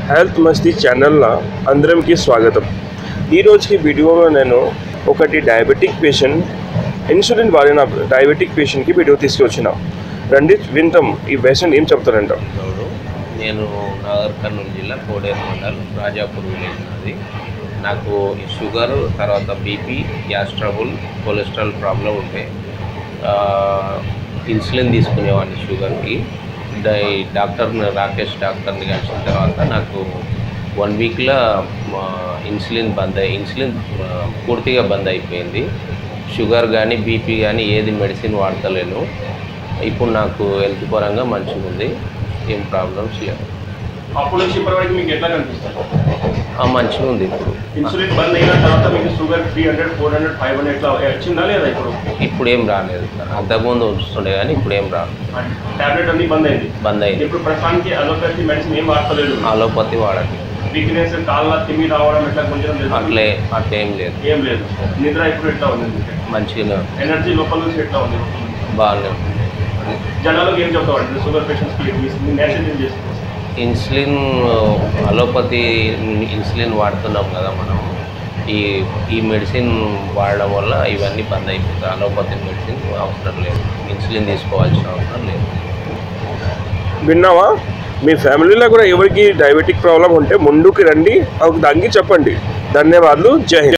Health మస్తీ ఛానల్లో అందరికి స్వాగతం ఈ రోజుకి వీడియోలో నేను ఒకటి డయాబెటిక్ పేషెంట్ ఇన్సులిన్ వాడిన డయాబెటిక్ పేషెంట్కి వీడియో తీసుకొచ్చిన రండి వింటాం ఈ పేషెంట్ ఏం చెప్తారంట గౌడు నేను నాగర్ కర్నూలు జిల్లా కోడేరు మండల్ రాజాపూర్ విలేజ్ నాది నాకు ఈ షుగర్ తర్వాత BP gas trouble cholesterol problem ఉంటే ఆ, ఇన్సులిన్ తీసుకునేవాడిని షుగర్కి డై డాక్టర్ని రాకేష్ డాక్టర్ని కలిసిన తర్వాత నాకు వన్ వీక్లో ఇన్సులిన్ బంద్ అయ్యి ఇన్సులిన్ ఆ, పూర్తిగా బంద్ అయిపోయింది షుగర్ కానీ బీపీ కానీ ఏది మెడిసిన్ వాడతలేను ఇప్పుడు నాకు హెల్త్ పరంగా మంచిగా ఉంది ఏం ప్రాబ్లమ్స్ లేవు అప్పుడు నుంచి ఇప్పటివరకు మీకు ఎట్లా కనిపిస్తుంది ఆ, మంచిగా ఉంది ఇప్పుడు ఇన్సులిన్ బంద్ అయిన తర్వాత మీకు sugar three hundred four hundred five hundred ఇట్లా వచ్చిందా లేదా ఇప్పుడు ఇప్పుడు ఏం రాలేదు అంతకుముందు వస్తుండే కానీ ఇప్పుడు ఏం రా టాబ్లెట్ అన్ని బంద్ అయింది బంద్ అయింది ఇప్పుడు ప్రస్తుతానికి అలోపతి మెడిసిన్ ఏం వాడతలేదు అలోపతి వాడండి వీక్నెస్ కాళ్ళ తిమ్మి రావడం ఇట్లా కొంచెం లేదు అట్లే అట్లా ఏం లేదు ఏం లేదు నిద్ర ఇప్పుడు ఎట్లా ఉంది మంచిగా ఎనర్జీ లోపల నుంచి ఎట్లా ఉంది బాగానే ఉంది. జనాలకు ఏం చెప్తామండి షుగర్ పేషెంట్స్కి మీ మెసేజ్ ఏం చేస్తుంది ఇన్సులిన్ అలోపతి ఇన్సులిన్ వాడుతున్నాం కదా మనం ఈ ఈ మెడిసిన్ వాడడం వల్ల ఇవన్నీ బంద్ అయిపోతాయి అలోపతి మెడిసిన్ అవసరం లేదు ఇన్సులిన్ తీసుకోవాల్సిన అవసరం లేదు విన్నావా మీ ఫ్యామిలీలో కూడా ఎవరికి డయాబెటిక్ ప్రాబ్లం ఉంటే ముందుకు రండి ఒక దానికి చెప్పండి ధన్యవాదాలు జై హింద్